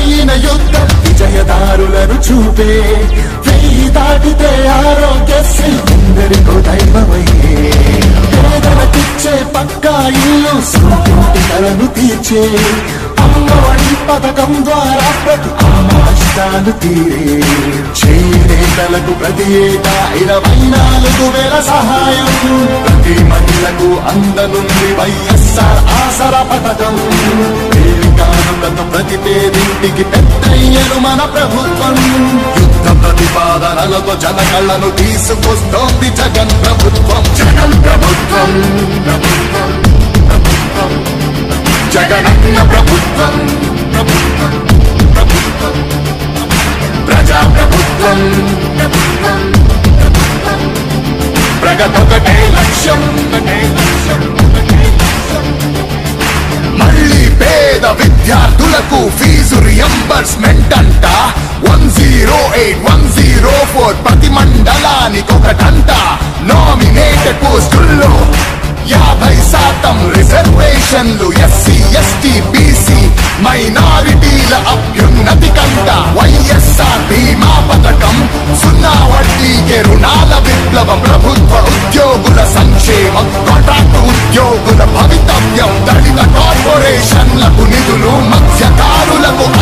అసలైన యుద్ధం విజయదారులను చూపే వెయ్యి దాటితే ఆరోగ్యశ్రీ ఎందరికో దైవమయ్యే పేదలకిచ్చే పక్కా ఇల్లు సొంతింటి కలను తీర్చే అమ్మఒడి పథకం ద్వారా ప్రతి కష్టాలు తీరే చేనేతలకు ప్రతి ఏటా ఇరవై నాలుగు వేల సహాయం ప్రతి మహిళకు అందనుంది వైఎస్ఆర్ ఆసరా పథకం పేరికానులతో ప్రతి పేరింటికి పెద్దయ్యను మన ప్రభుత్వం యుద్ధ ప్రతిపాదనలతో జన కళ్ళను తీసుకొస్తోంది జగన్ ప్రభుత్వం జగన్ ప్రభుత్వం ప్రభుత్వం ప్రభుత్వం జగనన్న ప్రభుత్వం ప్రభుత్వం ప్రభుత్వం ప్రజా ప్రభుత్వం ప్రభుత్వం ప్రభుత్వం ప్రగతొకటే లక్ష్యం ఒకటే లక్ష్యం ఒకటే లక్ష్యం మళ్ళీ పేద విద్యార్థులకు ఫీజు రియంబర్స్మెంట్ అంట one zero eight one zero four ప్రతి మండలానికి ఒకటంట నామినేటెడ్ పోస్టుల్లో యాభై శాతం రిజర్వేషన్లు ఎస్సీ ఎస్టీ బీసీ మైనారిటీల అభ్యున్నతి కంట వైఎస్ఆర్ బీమా పథకం సున్నా వడ్డీకే రుణాల విప్లవం ప్రభుత్వ ఉద్యోగుల సంక్షేమం కాంట్రాక్ట్ ఉద్యోగుల భవితవ్యం దళిత కార్పొరేషన్లకు నిధులు మత్స్యకారులకు